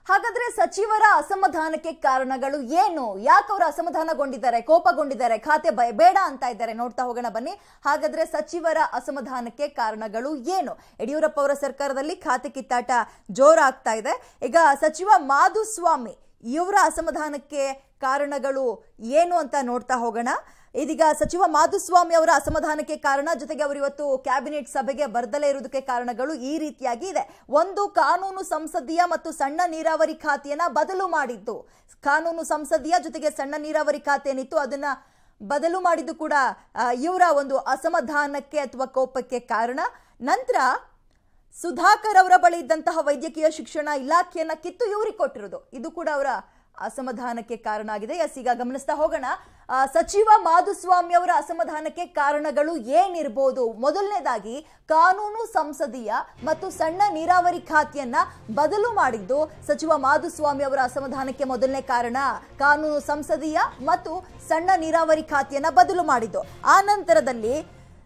ಹಾಗಾದ್ರೆ ಸಚಿವರ ಅಸಮಾಧಾನಕ್ಕೆ ಕಾರಣಗಳು ಏನು ಯಾಕೆ ಅವರು ಅಸಮಾಧಾನಗೊಂಡಿದ್ದಾರೆ ಕೋಪಗೊಂಡಿದ್ದಾರೆ ಖಾತೆ ಬಯ ಬೇಡ ಅಂತ ಇದ್ದಾರೆ ನೋಡ್ತಾ ಹೋಗೋಣ ಬನ್ನಿ ಹಾಗಾದ್ರೆ ಸಚಿವರ ಅಸಮಾಧಾನಕ್ಕೆ ಕಾರಣಗಳು ಏನು ಯಡಿಯೂರಪ್ಪ ಅವರ ಸರ್ಕಾರದಲ್ಲಿ ಖಾತೆ ಕಿತ್ತಾಟ ಜೋರಾಗ್ತಾ ಇದೆ ಈಗ ಸಚಿವ ಮಾಧುಸ್ವಾಮಿ ಇವರ ಅಸಮಾಧಾನಕ್ಕೆ ಕಾರಣಗಳು ಏನು ಅಂತ ನೋಡ್ತಾ ಹೋಗೋಣ ಇದೀಗ ಸಚಿವ ಮಾಧುಸ್ವಾಮಿ ಅವರ ಅಸಮಾಧಾನಕ್ಕೆ ಕಾರಣ ಜೊತೆಗೆ ಅವರು ಇವತ್ತು ಕ್ಯಾಬಿನೆಟ್ ಸಭೆಗೆ ಬರ್ದಲೇ ಇರುವುದಕ್ಕೆ ಕಾರಣಗಳು ಈ ರೀತಿಯಾಗಿ ಇದೆ ಒಂದು ಕಾನೂನು ಸಂಸದೀಯ ಮತ್ತು ಸಣ್ಣ ನೀರಾವರಿ ಖಾತೆಯನ್ನ ಬದಲು ಮಾಡಿದ್ದು ಕಾನೂನು ಸಂಸದೀಯ ಜೊತೆಗೆ ಸಣ್ಣ ನೀರಾವರಿ ಖಾತೆ ಏನಿತ್ತು ಅದನ್ನ ಬದಲು ಮಾಡಿದ್ದು ಕೂಡ ಆ, ಇವರ ಒಂದು ಅಸಮಾಧಾನಕ್ಕೆ ಅಥವಾ ಕೋಪಕ್ಕೆ ಕಾರಣ ನಂತರ ಸುಧಾಕರ್ ಅವರ ಬಳಿ ಇದ್ದಂತಹ ವೈದ್ಯಕೀಯ ಶಿಕ್ಷಣ ಇಲಾಖೆಯನ್ನ ಕಿತ್ತು ಇವರಿಗೆ ಕೊಟ್ಟಿರೋದು ಇದು ಕೂಡ ಅವರ ಅಸಮಾಧಾನಕ್ಕೆ ಕಾರಣ ಆಗಿದೆ ಎಸ್ ಈಗ ಗಮನಿಸ್ತಾ ಹೋಗೋಣ ಆ, ಸಚಿವ ಮಾಧುಸ್ವಾಮಿ ಅವರ ಅಸಮಾಧಾನಕ್ಕೆ ಕಾರಣಗಳು ಏನಿರ್ಬೋದು ಮೊದಲನೇದಾಗಿ ಕಾನೂನು ಸಂಸದೀಯ ಮತ್ತು ಸಣ್ಣ ನೀರಾವರಿ ಖಾತೆಯನ್ನ ಬದಲು ಮಾಡಿದ್ದು ಸಚಿವ ಮಾಧುಸ್ವಾಮಿ ಅವರ ಅಸಮಾಧಾನಕ್ಕೆ ಮೊದಲನೇ ಕಾರಣ ಕಾನೂನು ಸಂಸದೀಯ ಮತ್ತು ಸಣ್ಣ ನೀರಾವರಿ ಖಾತೆಯನ್ನ ಬದಲು ಮಾಡಿದ್ದು ಆ ನಂತರದಲ್ಲಿ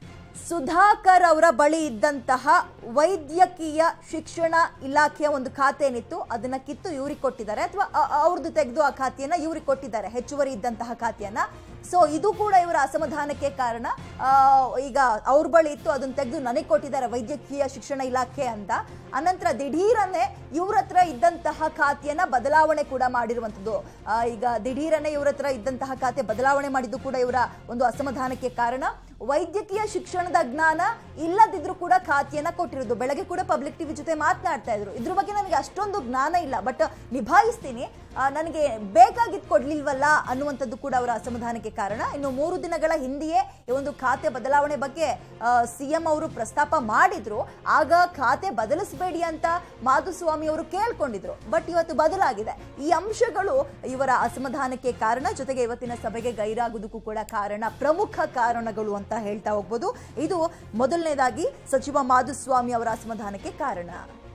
ಸುಧಾಕರ್ ಅವರ ಬಳಿ ಇದ್ದಂತಹ ವೈದ್ಯಕೀಯ ಶಿಕ್ಷಣ ಇಲಾಖೆಯ ಒಂದು ಖಾತೆ ಏನಿತ್ತು ಅದನ್ನ ಕಿತ್ತು ಇವ್ರಿಗೆ ಕೊಟ್ಟಿದ್ದಾರೆ ಅಥವಾ ಅವ್ರದ್ದು ತೆಗೆದು ಆ ಖಾತೆಯನ್ನ ಇವ್ರಿಗೆ ಕೊಟ್ಟಿದ್ದಾರೆ ಹೆಚ್ಚುವರಿ ಇದ್ದಂತಹ ಖಾತೆಯನ್ನ ಸೊ ಇದು ಕೂಡ ಇವರ ಅಸಮಾಧಾನಕ್ಕೆ ಕಾರಣ ಆ, ಈಗ ಅವ್ರ ಬಳಿ ಇತ್ತು ಅದನ್ನ ತೆಗೆದು ನನಗೆ ಕೊಟ್ಟಿದ್ದಾರೆ ವೈದ್ಯಕೀಯ ಶಿಕ್ಷಣ ಇಲಾಖೆ ಅಂತ ಅನಂತರ ದಿಢೀರನೆ ಇವ್ರ ಹತ್ರ ಇದ್ದಂತಹ ಖಾತೆಯನ್ನ ಬದಲಾವಣೆ ಕೂಡ ಮಾಡಿರುವಂಥದ್ದು ಆ, ಈಗ ದಿಢೀರನೆ ಇವ್ರ ಹತ್ರ ಇದ್ದಂತಹ ಖಾತೆ ಬದಲಾವಣೆ ಮಾಡಿದ್ದು ಕೂಡ ಇವರ ಒಂದು ಅಸಮಾಧಾನಕ್ಕೆ ಕಾರಣ ವೈದ್ಯಕೀಯ ಶಿಕ್ಷಣದ ಜ್ಞಾನ ಇಲ್ಲದಿದ್ರು ಕೂಡ ಖಾತೆಯನ್ನ ಕೊಟ್ಟಿರೋದು ಬೆಳಗ್ಗೆ ಕೂಡ ಪಬ್ಲಿಕ್ ಟಿವಿ ಜೊತೆ ಮಾತನಾಡ್ತಾ ಇದ್ರು ಇದ್ರ ಬಗ್ಗೆ ನನಗೆ ಅಷ್ಟೊಂದು ಜ್ಞಾನ ಇಲ್ಲ ಬಟ್ ನಿಭಾಯಿಸ್ತೀನಿ ಆ, ನನಗೆ ಬೇಕಾಗಿದ್ದು ಕೊಡ್ಲಿಲ್ವಲ್ಲ ಅನ್ನುವಂಥದ್ದು ಕೂಡ ಅವರ ಅಸಮಾಧಾನಕ್ಕೆ ಕಾರಣ ಇನ್ನು ಮೂರು ದಿನಗಳ ಹಿಂದೆಯೇ ಈ ಒಂದು ಖಾತೆ ಬದಲಾವಣೆ ಬಗ್ಗೆ ಸಿಎಂ ಅವರು ಪ್ರಸ್ತಾಪ ಮಾಡಿದ್ರು ಆಗ ಖಾತೆ ಬದಲಿಸಬೇಡಿ ಅಂತ ಮಾಧುಸ್ವಾಮಿ ಅವರು ಕೇಳ್ಕೊಂಡಿದ್ರು ಬಟ್ ಇವತ್ತು ಬದಲಾಗಿದೆ ಈ ಅಂಶಗಳು ಇವರ ಅಸಮಾಧಾನಕ್ಕೆ ಕಾರಣ ಜೊತೆಗೆ ಇವತ್ತಿನ ಸಭೆಗೆ ಗೈರಾಗುವುದಕ್ಕೂ ಕೂಡ ಕಾರಣ ಪ್ರಮುಖ ಕಾರಣಗಳು ಅಂತ ಹೇಳ್ತಾ ಹೋಗ್ಬೋದು ಇದು ಮೊದಲನೇದಾಗಿ ಸಚಿವ ಮಾಧುಸ್ವಾಮಿ ಅವರ ಅಸಮಾಧಾನಕ್ಕೆ ಕಾರಣ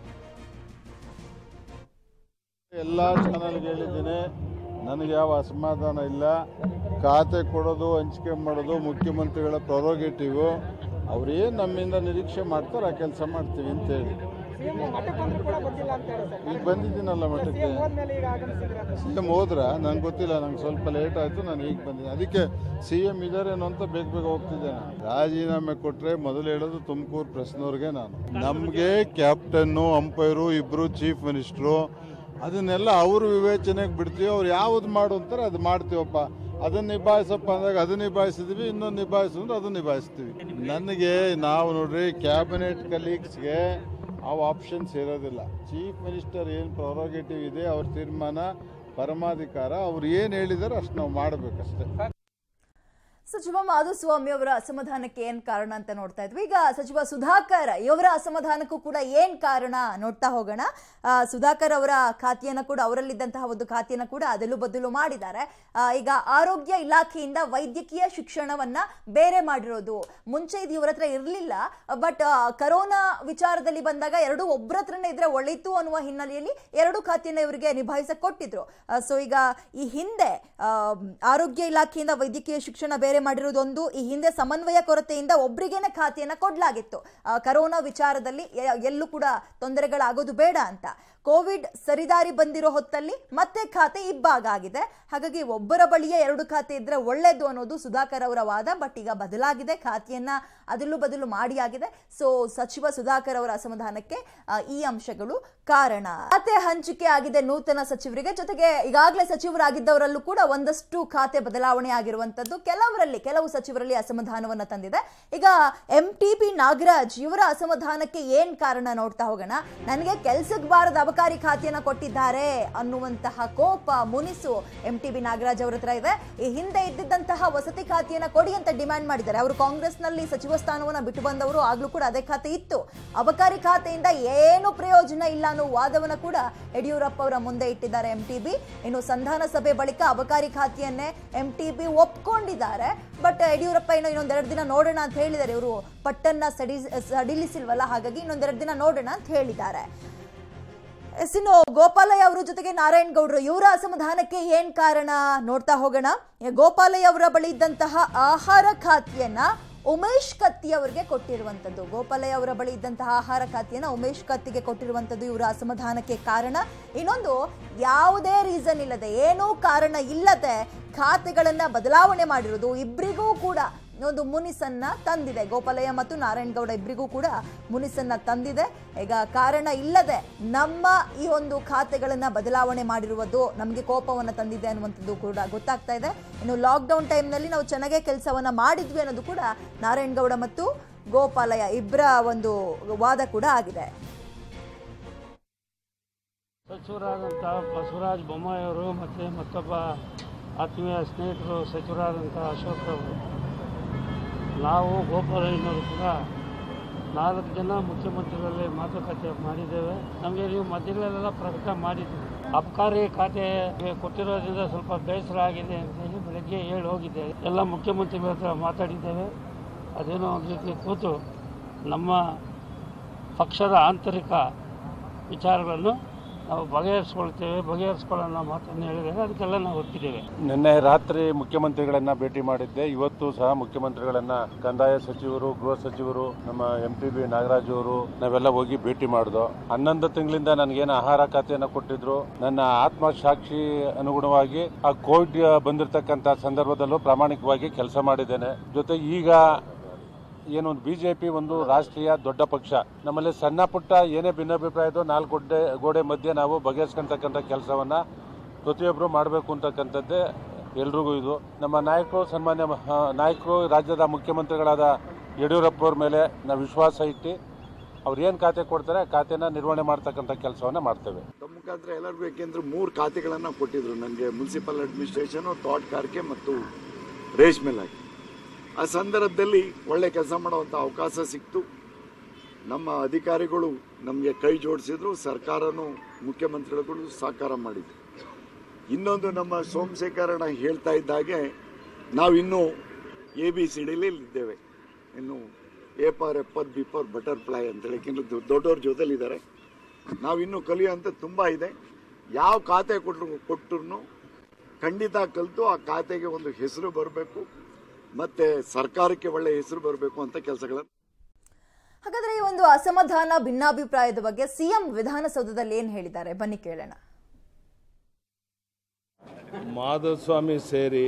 ಎಲ್ಲ ಚಾನಲ್ಗೆ ಹೇಳಿದ್ದೀನಿ ನನಗೆ ಯಾವ ಅಸಮಾಧಾನ ಇಲ್ಲ ಖಾತೆ ಕೊಡೋದು ಹಂಚಿಕೆ ಮಾಡೋದು ಮುಖ್ಯಮಂತ್ರಿಗಳ ಪ್ರೊರೋಗೇಟಿವು ಅವ್ರೇನು ನಮ್ಮಿಂದ ನಿರೀಕ್ಷೆ ಮಾಡ್ತಾರೆ ಆ ಕೆಲಸ ಮಾಡ್ತೀವಿ ಅಂತೇಳಿ ಸಿಎಂ ಮಠಕ್ಕೆ ಬಂದ್ರು ಕೂಡ ಬಂದಿಲ್ಲ ಅಂತ ಹೇಳಿ ಸರ್ ಈಗ ಬಂದಿದ್ದೀನಲ್ಲ ಮಠಕ್ಕೆ ಸಿಎಂ ಹೋದ್ಮೇಲೆ ಈಗ ಆಗಮಿಸಿದ್ರ ಸಿ ಎಮ್ ಹೋದ್ರ ನಂಗೆ ಗೊತ್ತಿಲ್ಲ ನಂಗೆ ಸ್ವಲ್ಪ ಲೇಟ್ ಆಯಿತು ನಾನು ಈಗ ಬಂದಿದ್ದೆ ಅದಕ್ಕೆ ಸಿ ಎಮ್ ಇದಾರೇನೋ ಅಂತ ಬೇಗ ಬೇಗ ಹೋಗ್ತಿದ್ದೆ ನಾನು ರಾಜೀನಾಮೆ ಕೊಟ್ಟರೆ ಮೊದಲು ಹೇಳೋದು ತುಮಕೂರು ಪ್ರೆಸ್ನವ್ರಿಗೆ ನಾನು ನಮಗೆ ಕ್ಯಾಪ್ಟನ್ನು ಅಂಪೈರು ಇಬ್ಬರು ಚೀಫ್ ಮಿನಿಸ್ಟ್ರು ಅದನ್ನೆಲ್ಲ ಅವರು ವಿವೇಚನೆಗೆ ಬಿಡ್ತೀವಿ ಅವ್ರು ಯಾವ್ದು ಮಾಡು ಅಂತಾರೆ ಅದು ಮಾಡ್ತೀವಪ್ಪ ಅದನ್ನ ನಿಭಾಯಿಸಪ್ಪ ಅಂದಾಗ ಅದನ್ನ ನಿಭಾಯಿಸಿದ್ವಿ ಇನ್ನೊಂದು ನಿಭಾಯಿಸು ಅಂದ್ರೆ ಅದನ್ನ ನಿಭಾಯಿಸ್ತೀವಿ ನನಗೆ ನಾವು ನೋಡ್ರಿ ಕ್ಯಾಬಿನೆಟ್ ಕಲೀಗ್ಸ್ಗೆ ಅವು ಆಪ್ಷನ್ಸ್ ಇರೋದಿಲ್ಲ ಚೀಫ್ ಮಿನಿಸ್ಟರ್ ಏನು ಪ್ರೊರೋಗೇಟಿವ್ ಇದೆ ಅವ್ರ ತೀರ್ಮಾನ ಪರಮಾಧಿಕಾರ ಅವ್ರು ಏನು ಹೇಳಿದಾರೆ ಅಷ್ಟು ನಾವು ಮಾಡಬೇಕಷ್ಟೇ ಸಚಿವ ಮಾಧುಸ್ವಾಮಿ ಅವರ ಅಸಮಾಧಾನಕ್ಕೆ ಏನ್ ಕಾರಣ ಅಂತ ನೋಡ್ತಾ ಇದ್ವಿ ಈಗ ಸಚಿವ ಸುಧಾಕರ್ ಇವರ ಅಸಮಾಧಾನಕ್ಕೂ ಕೂಡ ಏನ್ ಕಾರಣ ನೋಡ್ತಾ ಹೋಗೋಣ ಆ, ಸುಧಾಕರ್ ಅವರ ಖಾತೆಯನ್ನ ಕೂಡ ಅವರಲ್ಲಿದ್ದಂತಹ ಒಂದು ಖಾತೆಯನ್ನ ಕೂಡ ಅದಲು ಬದಲು ಮಾಡಿದ್ದಾರೆ ಆ, ಈಗ ಆರೋಗ್ಯ ಇಲಾಖೆಯಿಂದ ವೈದ್ಯಕೀಯ ಶಿಕ್ಷಣವನ್ನ ಬೇರೆ ಮಾಡಿರೋದು ಮುಂಚೆ ಇದು ಇವ್ರ ಹತ್ರ ಇರಲಿಲ್ಲ ಬಟ್ ಕರೋನಾ ವಿಚಾರದಲ್ಲಿ ಬಂದಾಗ ಎರಡು ಒಬ್ಬರ ಹತ್ರನೇ ಇದ್ರೆ ಒಳಿತು ಅನ್ನುವ ಹಿನ್ನೆಲೆಯಲ್ಲಿ ಎರಡು ಖಾತೆಯನ್ನ ಇವರಿಗೆ ನಿಭಾಯಿಸಕ್ ಕೊಟ್ಟಿದ್ರು ಸೊ ಈಗ ಈ ಹಿಂದೆ ಆ, ಆರೋಗ್ಯ ಇಲಾಖೆಯಿಂದ ವೈದ್ಯಕೀಯ ಶಿಕ್ಷಣ ಬೇರೆ ಮಾಡಿರೋದೊಂದು ಈ ಹಿಂದೆ ಸಮನ್ವಯ ಕೊರತೆಯಿಂದ ಒಬ್ರಿಗೇನೆ ಖಾತೆಯನ್ನ ಕೊಡ್ಲಾಗಿತ್ತು ಆ, ಕರೋನಾ ವಿಚಾರದಲ್ಲಿ ಎ- ಎಲ್ಲೂ ಕೂಡ ತೊಂದರೆಗಳಾಗೋದು ಬೇಡ ಅಂತ ಕೋವಿಡ್ ಸರಿದಾರಿ ಬಂದಿರೋ ಹೊತ್ತಲ್ಲಿ ಮತ್ತೆ ಖಾತೆ ಇಬ್ಬಾಗ ಆಗಿದೆ ಹಾಗಾಗಿ ಒಬ್ಬರ ಬಳಿಯೇ ಎರಡು ಖಾತೆ ಇದ್ರೆ ಒಳ್ಳೇದು ಅನ್ನೋದು ಸುಧಾಕರ್ ಅವರ ವಾದ ಬಟ್ ಈಗ ಬದಲಾಗಿದೆ ಖಾತೆಯನ್ನ ಅದಲು ಬದಲು ಮಾಡಿ ಆಗಿದೆ ಸೊ ಸಚಿವ ಸುಧಾಕರ್ ಅವರ ಅಸಮಾಧಾನಕ್ಕೆ ಆ, ಈ ಅಂಶಗಳು ಕಾರಣ ಖಾತೆ ಹಂಚಿಕೆ ಆಗಿದೆ ನೂತನ ಸಚಿವರಿಗೆ ಜೊತೆಗೆ ಈಗಾಗಲೇ ಸಚಿವರಾಗಿದ್ದವರಲ್ಲೂ ಕೂಡ ಒಂದಷ್ಟು ಖಾತೆ ಬದಲಾವಣೆ ಆಗಿರುವಂತದ್ದು ಕೆಲವರಲ್ಲಿ ಕೆಲವು ಸಚಿವರಲ್ಲಿ ಅಸಮಾಧಾನವನ್ನ ತಂದಿದೆ ಈಗ ಎಂ ಟಿ ಬಿ ನಾಗರಾಜ್ ಇವರ ಅಸಮಾಧಾನಕ್ಕೆ ಏನ್ ಕಾರಣ ನೋಡ್ತಾ ಹೋಗೋಣ ನನಗೆ ಕೆಲ್ಸಕ್ಕೆ ಬಾರದ ಅಬಕಾರಿ ಖಾತೆಯನ್ನ ಕೊಟ್ಟಿದ್ದಾರೆ ಅನ್ನುವಂತಹ ಕೋಪ ಮುನಿಸು ಎಂ ಟಿ ಬಿ ನಾಗರಾಜ್ ಅವರ ಹತ್ರ ಇದೆ ಈ ಹಿಂದೆ ಇದ್ದಿದ್ದಂತಹ ವಸತಿ ಖಾತೆಯನ್ನ ಕೊಡಿ ಅಂತ ಡಿಮ್ಯಾಂಡ್ ಮಾಡಿದ್ದಾರೆ ಅವರು ಕಾಂಗ್ರೆಸ್ನಲ್ಲಿ ಸಚಿವ ಸ್ಥಾನವನ್ನ ಬಿಟ್ಟು ಬಂದವರು ಆಗ್ಲೂ ಕೂಡ ಅದೇ ಖಾತೆ ಇತ್ತು ಅಬಕಾರಿ ಖಾತೆಯಿಂದ ಏನು ಪ್ರಯೋಜನ ಇಲ್ಲ ಅನ್ನೋ ವಾದವನ್ನ ಕೂಡ ಯಡಿಯೂರಪ್ಪ ಅವರ ಮುಂದೆ ಇಟ್ಟಿದ್ದಾರೆ ಎಂ ಟಿ ಬಿ ಇನ್ನು ಸಂಧಾನ ಸಭೆ ಬಳಿಕ ಅಬಕಾರಿ ಖಾತೆಯನ್ನೇ ಎಂ ಟಿ ಬಿ ಒಪ್ಕೊಂಡಿದ್ದಾರೆ ಬಟ್ ಯಡಿಯೂರಪ್ಪ ಏನೋ ಇನ್ನೊಂದೆರಡು ದಿನ ನೋಡೋಣ ಅಂತ ಹೇಳಿದ್ದಾರೆ ಇವರು ಪಟ್ಟನ್ನ ಸಡಿ ಸಡಿಲಿಸಿಲ್ವಲ್ಲ ಹಾಗಾಗಿ ಇನ್ನೊಂದೆರಡು ದಿನ ನೋಡೋಣ ಅಂತ ಹೇಳಿದ್ದಾರೆ ಎಸ್ ಇನ್ನು ಗೋಪಾಲಯ್ಯ ಅವರ ಜೊತೆಗೆ ನಾರಾಯಣ್ ಗೌಡ್ರು ಇವರ ಅಸಮಾಧಾನಕ್ಕೆ ಏನ್ ಕಾರಣ ನೋಡ್ತಾ ಹೋಗೋಣ ಗೋಪಾಲಯ್ಯ ಅವರ ಬಳಿ ಇದ್ದಂತಹ ಆಹಾರ ಖಾತೆಯನ್ನ ಉಮೇಶ್ ಕತ್ತಿ ಅವರಿಗೆ ಕೊಟ್ಟಿರುವಂತದ್ದು ಗೋಪಾಲಯ್ಯ ಅವರ ಬಳಿ ಇದ್ದಂತಹ ಆಹಾರ ಖಾತೆಯನ್ನ ಉಮೇಶ್ ಕತ್ತಿಗೆ ಕೊಟ್ಟಿರುವಂತದ್ದು ಇವರ ಅಸಮಾಧಾನಕ್ಕೆ ಕಾರಣ ಇನ್ನೊಂದು ಯಾವುದೇ ರೀಸನ್ ಇಲ್ಲದೆ ಏನೂ ಕಾರಣ ಇಲ್ಲದೆ ಖಾತೆಗಳನ್ನ ಬದಲಾವಣೆ ಮಾಡಿರೋದು ಇಬ್ಬರಿಗೂ ಕೂಡ ಒಂದು ಮುನಿಸನ್ನ ತಂದಿದೆ ಗೋಪಾಲಯ್ಯ ಮತ್ತು ನಾರಾಯಣಗೌಡ ಇಬ್ಬರಿಗೂ ಕೂಡ ಮುನಿಸನ್ನ ತಂದಿದೆ ಈಗ ಕಾರಣ ಇಲ್ಲದೆ ನಮ್ಮ ಈ ಒಂದು ಖಾತೆಗಳನ್ನ ಬದಲಾವಣೆ ಮಾಡಿರುವುದು ನಮಗೆ ಕೋಪವನ್ನ ತಂದಿದೆ ಅನ್ನುವಂಥದ್ದು ಕೂಡ ಗೊತ್ತಾಗ್ತಾ ಇದೆ ಇನ್ನು ಲಾಕ್ಡೌನ್ ಟೈಮ್ನಲ್ಲಿ ನಾವು ಚೆನ್ನಾಗೇ ಕೆಲಸವನ್ನ ಮಾಡಿದ್ವಿ ಅನ್ನೋದು ಕೂಡ ನಾರಾಯಣಗೌಡ ಮತ್ತು ಗೋಪಾಲಯ್ಯ ಇಬ್ಬರ ಒಂದು ವಾದ ಕೂಡ ಆಗಿದೆ ಸಚಿವರಾದಂಥ ಬಸವರಾಜ ಬೊಮ್ಮಾಯಿಯವರು ಮತ್ತು ಮತ್ತೊಬ್ಬ ಆತ್ಮೀಯ ಸ್ನೇಹಿತರು ಸಚಿವರಾದಂಥ ಅಶೋಕ್ ಅವರು ನಾವು ಗೋಪಾಲಯ್ಯನವರು ಕೂಡ ನಾಲ್ಕು ಜನ ಮುಖ್ಯಮಂತ್ರಿಗಳಲ್ಲಿ ಮಾತುಕತೆ ಮಾಡಿದ್ದೇವೆ ನಮಗೆ ನೀವು ಮಧ್ಯದಲ್ಲೆಲ್ಲ ಪ್ರಕಟ ಮಾಡಿದ್ದೀವಿ ಅಬಕಾರಿ ಖಾತೆ ಕೊಟ್ಟಿರೋದ್ರಿಂದ ಸ್ವಲ್ಪ ಬೇಸರ ಆಗಿದೆ ಅಂತೇಳಿ ಬೆಳಗ್ಗೆ ಹೇಳಿ ಹೋಗಿದ್ದೆ ಎಲ್ಲ ಮುಖ್ಯಮಂತ್ರಿಗಳ ಹತ್ರ ಮಾತಾಡಿದ್ದೇವೆ ಅದೇನೋ ಒಂದು ರೀತಿ ಕೂತು ನಮ್ಮ ಪಕ್ಷದ ಆಂತರಿಕ ವಿಚಾರಗಳನ್ನು ನಾವು ಬಗೆಹರಿಸ್ಕೊಳ್ತೇವೆ ಬಗೆಹರಿಸ್ಕೊಳ್ಳೋಣ ಮಾತನ್ನು ಹೇಳಿದರೆ ಅದಕ್ಕೆಲ್ಲ ನಾವು ಒಪ್ಪಿದ್ದೇವೆ ನಿನ್ನೆ ರಾತ್ರಿ ಮುಖ್ಯಮಂತ್ರಿಗಳನ್ನ ಭೇಟಿ ಮಾಡಿದ್ದೆ ಇವತ್ತು ಸಹ ಮುಖ್ಯಮಂತ್ರಿಗಳನ್ನ ಕಂದಾಯ ಸಚಿವರು ಗೃಹ ಸಚಿವರು ನಮ್ಮ ಎಂ ಪಿ ಬಿ ನಾಗರಾಜ್ ಅವರು ನಾವೆಲ್ಲ ಹೋಗಿ ಭೇಟಿ ಮಾಡಿದ್ವು ಹನ್ನೊಂದು ತಿಂಗಳಿಂದ ನನಗೇನು ಆಹಾರ ಖಾತೆಯನ್ನು ಕೊಟ್ಟಿದ್ರು ನನ್ನ ಆತ್ಮಸಾಕ್ಷಿ ಅನುಗುಣವಾಗಿ ಆ ಕೋವಿಡ್ ಬಂದಿರತಕ್ಕಂತ ಸಂದರ್ಭದಲ್ಲೂ ಪ್ರಾಮಾಣಿಕವಾಗಿ ಕೆಲಸ ಮಾಡಿದ್ದೇನೆ ಜೊತೆ ಈಗ ಏನು ಬಿಜೆಪಿ ಒಂದು ರಾಷ್ಟ್ರೀಯ ದೊಡ್ಡ ಪಕ್ಷ ನಮ್ಮಲ್ಲಿ ಸಣ್ಣ ಪುಟ್ಟ ಏನೇ ಭಿನ್ನಾಭಿಪ್ರಾಯದೋ ನಾಲ್ಕು ಗೋಡೆ ಗೋಡೆ ಮಧ್ಯೆ ನಾವು ಬಗೆಹರಿಸ್ಕೊಂತಕ್ಕಂಥ ಕೆಲಸವನ್ನ ಪ್ರತಿಯೊಬ್ಬರು ಮಾಡಬೇಕು ಅಂತಕ್ಕಂಥದ್ದೇ ಎಲ್ರಿಗೂ ಇದು ನಮ್ಮ ನಾಯಕರು ಸನ್ಮಾನ್ಯ ಮ- ನಾಯಕರು ರಾಜ್ಯದ ಮುಖ್ಯಮಂತ್ರಿಗಳಾದ ಯಡಿಯೂರಪ್ಪ ಅವ್ರ ಮೇಲೆ ನಾವು ವಿಶ್ವಾಸ ಇಟ್ಟು ಅವ್ರು ಏನು ಖಾತೆ ಕೊಡ್ತಾರೆ ಆ ಖಾತೆನ ನಿರ್ವಹಣೆ ಮಾಡ್ತಕ್ಕಂಥ ಕೆಲಸವನ್ನ ಮಾಡ್ತೇವೆ ತಮ್ಮ ಮುಖಾಂತರ ಎಲ್ಲರಿಗೂ ಯಾಕೆಂದ್ರೆ ಮೂರು ಖಾತೆಗಳನ್ನು ಕೊಟ್ಟಿದ್ರು ನನಗೆ ಮುನ್ಸಿಪಲ್ ಅಡ್ಮಿನಿಸ್ಟ್ರೇಷನ್ ತೋಟಗಾರಿಕೆ ಮತ್ತು ರೇಷ್ಮೆ ಇಲಾಖೆ ಆ ಸಂದರ್ಭದಲ್ಲಿ ಒಳ್ಳೆ ಕೆಲಸ ಮಾಡುವಂಥ ಅವಕಾಶ ಸಿಕ್ತು ನಮ್ಮ ಅಧಿಕಾರಿಗಳು ನಮಗೆ ಕೈ ಜೋಡಿಸಿದ್ರು ಸರ್ಕಾರನೂ ಮುಖ್ಯಮಂತ್ರಿಗಳು ಸಹಕಾರ ಮಾಡಿದ್ರು ಇನ್ನೊಂದು ನಮ್ಮ ಸೋಮಶೇಖರಣ ಹೇಳ್ತಾ ಇದ್ದಾಗೆ ನಾವಿನ್ನೂ ಎ ಬಿ ಸಿ ಡಿಲಿ ಇದ್ದೇವೆ ಇನ್ನು ಎ ಫಾರ್ ಎಪ್ಪತ್ ಬಿ ಫಾರ್ ಬಟರ್ಫ್ಲೈ ಅಂತೇಳಿ ಯಾಕೆಂದ್ರೆ ದೊ- ದೊಡ್ಡವ್ರ ಜೊತೆಲಿದ್ದಾರೆ ನಾವಿನ್ನೂ ಕಲಿಯುವಂಥ ತುಂಬ ಇದೆ ಯಾವ ಖಾತೆ ಕೊಟ್ಟರು ಕೊಟ್ಟರು ಖಂಡಿತ ಕಲಿತು ಆ ಖಾತೆಗೆ ಒಂದು ಹೆಸರು ಬರಬೇಕು ಮತ್ತೆ ಸರ್ಕಾರಕ್ಕೆ ಒಳ್ಳೆ ಹೆಸರು ಬರಬೇಕು ಅಂತ ಕೆಲಸಗಳನ್ನು ಹಾಗಾದ್ರೆ ಈ ಒಂದು ಅಸಮಾಧಾನ ಭಿನ್ನಾಭಿಪ್ರಾಯದ ಬಗ್ಗೆ ಸಿಎಂ ವಿಧಾನಸೌಧದಲ್ಲಿ ಏನ್ ಹೇಳಿದ್ದಾರೆ ಬನ್ನಿ ಕೇಳೋಣ ಮಾಧುಸ್ವಾಮಿ ಸೇರಿ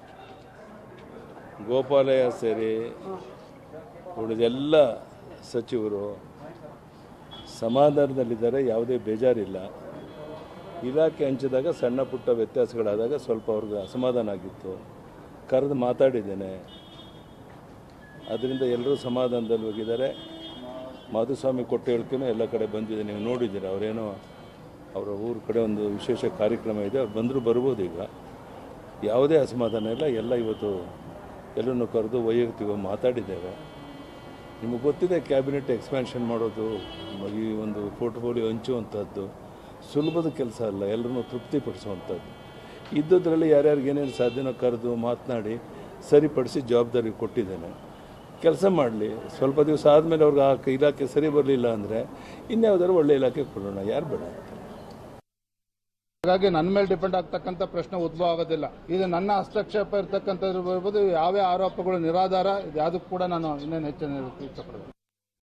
ಗೋಪಾಲಯ್ಯ ಸೇರಿ ಉಳಿದೆಲ್ಲ ಸಚಿವರು ಸಮಾಧಾನದಲ್ಲಿದ್ದಾರೆ ಯಾವುದೇ ಬೇಜಾರಿಲ್ಲ ಇಲಾಖೆ ಹಂಚಿದಾಗ ಸಣ್ಣ ಪುಟ್ಟ ವ್ಯತ್ಯಾಸಗಳಾದಾಗ ಸ್ವಲ್ಪ ಅವ್ರಿಗೆ ಅಸಮಾಧಾನ ಆಗಿತ್ತು ಕರೆದು ಮಾತಾಡಿದ್ದೇನೆ ಅದರಿಂದ ಎಲ್ಲರೂ ಸಮಾಧಾನದಲ್ಲಿ ಹೋಗಿದ್ದಾರೆ ಮಾಧುಸ್ವಾಮಿ ಕೊಟ್ಟ ಹೇಳಿಕೆನೂ ಎಲ್ಲ ಕಡೆ ಬಂದಿದೆ ನೀವು ನೋಡಿದ್ದೀರ ಅವರೇನೋ ಅವರ ಊರ ಕಡೆ ಒಂದು ವಿಶೇಷ ಕಾರ್ಯಕ್ರಮ ಇದೆ ಅವ್ರು ಬಂದರೂ ಬರ್ಬೋದು ಈಗ ಯಾವುದೇ ಅಸಮಾಧಾನ ಇಲ್ಲ ಎಲ್ಲ ಇವತ್ತು ಎಲ್ಲರನ್ನು ಕರೆದು ವೈಯಕ್ತಿಕವಾಗಿ ಮಾತಾಡಿದ್ದೇವೆ ನಿಮಗೆ ಗೊತ್ತಿದೆ ಕ್ಯಾಬಿನೆಟ್ ಎಕ್ಸ್ಪ್ಯಾನ್ಷನ್ ಮಾಡೋದು ಈ ಒಂದು ಪೋರ್ಟ್ಫೋಲಿಯೋ ಹಂಚುವಂಥದ್ದು ಸುಲಭದ ಕೆಲಸ ಅಲ್ಲ ಎಲ್ಲರನ್ನೂ ತೃಪ್ತಿಪಡಿಸುವಂಥದ್ದು ಇದ್ದದ್ರಲ್ಲಿ ಯಾರ್ಯಾರಿಗೆ ಏನೇನು ಸಾಧ್ಯನೋ ಕರೆದು ಮಾತನಾಡಿ ಸರಿಪಡಿಸಿ ಜವಾಬ್ದಾರಿ ಕೊಟ್ಟಿದ್ದೇನೆ ಕೆಲಸ ಮಾಡಲಿ ಸ್ವಲ್ಪ ದಿವಸ ಆದಮೇಲೆ ಅವ್ರಿಗೆ ಆ ಇಲಾಖೆ ಸರಿ ಬರಲಿಲ್ಲ ಅಂದರೆ ಇನ್ಯಾವುದಾದ್ರು ಒಳ್ಳೆ ಇಲಾಖೆ ಕೊಡೋಣ ಯಾರು ಬೇಡ ಅಂತಾರೆ ಹಾಗಾಗಿ ನನ್ನ ಮೇಲೆ ಡಿಪೆಂಡ್ ಆಗ್ತಕ್ಕಂಥ ಪ್ರಶ್ನೆ ಉದ್ಭವ ಆಗೋದಿಲ್ಲ ಇದು ನನ್ನ ಹಸ್ತಕ್ಷೇಪ ಇರ್ತಕ್ಕಂಥದ್ದು ಬರ್ಬೋದು ಯಾವ್ಯಾವ ಆರೋಪಗಳು ನಿರಾಧಾರ ಇದು ಯಾವುದಕ್ಕೂ ಕೂಡ ನಾನು ಇನ್ನೇನು ಹೆಚ್ಚಿನ ಇಷ್ಟಪಡ್ತೀನಿ